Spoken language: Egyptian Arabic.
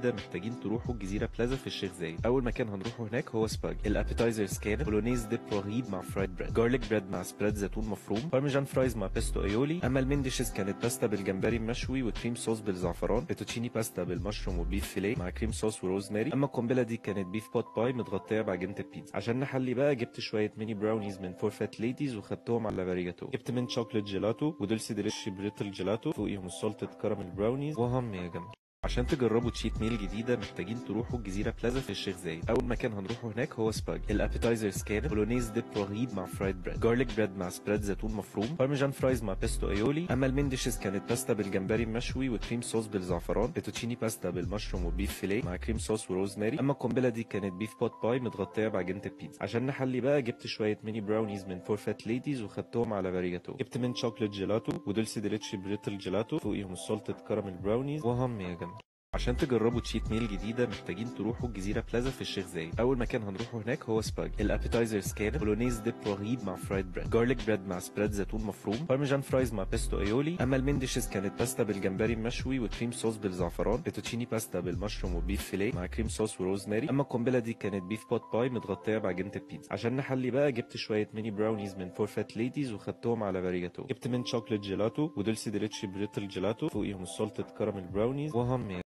جديده محتاجين تروحوا الجزيره بلازا في الشيخ زايد اول مكان هنروحه هناك هو سباج الابيتايزرز كانت بولونيز ديب رهيب مع فرايد بريد جارليك بريد مع سبريد زيتون مفروم بارميجان فرايز مع بيستو ايولي اما المين ديشز كانت باستا بالجمبري المشوي وكريم صوص بالزعفران فيتوتشيني باستا بالمشروم وبيف فيليه مع كريم صوص وروزماري اما القنبله دي كانت بيف بوت باي متغطيه بعجينه البيتزا عشان نحلي بقى جبت شويه ميني براونيز من فور فات ليديز وخدتهم على فاريجاتو جبت من شوكليت جيلاتو ودولسي ديليشي بريتل جيلاتو فوقيهم السولتد كراميل براونيز وهم يا جماعه عشان تجربوا تشيت ميل جديدة محتاجين تروحوا الجزيرة بلازا في الشيخ زايد أول مكان هنروحه هناك هو سباج الابيتايزرز كانت بولونيز ديب رهيب مع فرايد بريد جارليك بريد مع سبريد زيتون مفروم بارميجان فرايز مع بيستو ايولي أما المين ديشز كانت باستا بالجمبري المشوي وكريم صوص بالزعفران فيتوتشيني باستا بالمشروم وبيف فيليه مع كريم صوص وروزماري أما القنبلة دي كانت بيف بوت باي متغطية بعجينة البيتزا عشان نحلي بقى جبت شوية ميني براونيز من فور فات ليديز وخدتهم على فاريجاتو جبت من شوكليت جيلاتو ودولسي ديليتشي بريتل جيلاتو فوقيهم السولتد كراميل براونيز وهم يا جماعه عشان تجربوا تشيت ميل جديدة محتاجين تروحوا الجزيرة بلازا في الشيخ زايد أول مكان هنروحه هناك هو سباج الابيتايزرز كانت بولونيز ديب رهيب مع فرايد بريد جارليك بريد مع سبريد زيتون مفروم بارميجان فرايز مع بيستو ايولي أما المين ديشز كانت باستا بالجمبري المشوي وكريم صوص بالزعفران فيتوتشيني باستا بالمشروم وبيف فيليه مع كريم صوص وروزماري أما القنبلة دي كانت بيف بوت باي متغطية بعجينة البيتزا عشان نحلي بقى جبت شوية ميني براونيز من فور فات ليديز وخدتهم على فاريجاتو جبت من شوكليت جيلاتو ودولسي ديليتشي بريتل جيلاتو فوقيهم السولتد كراميل براونيز وهم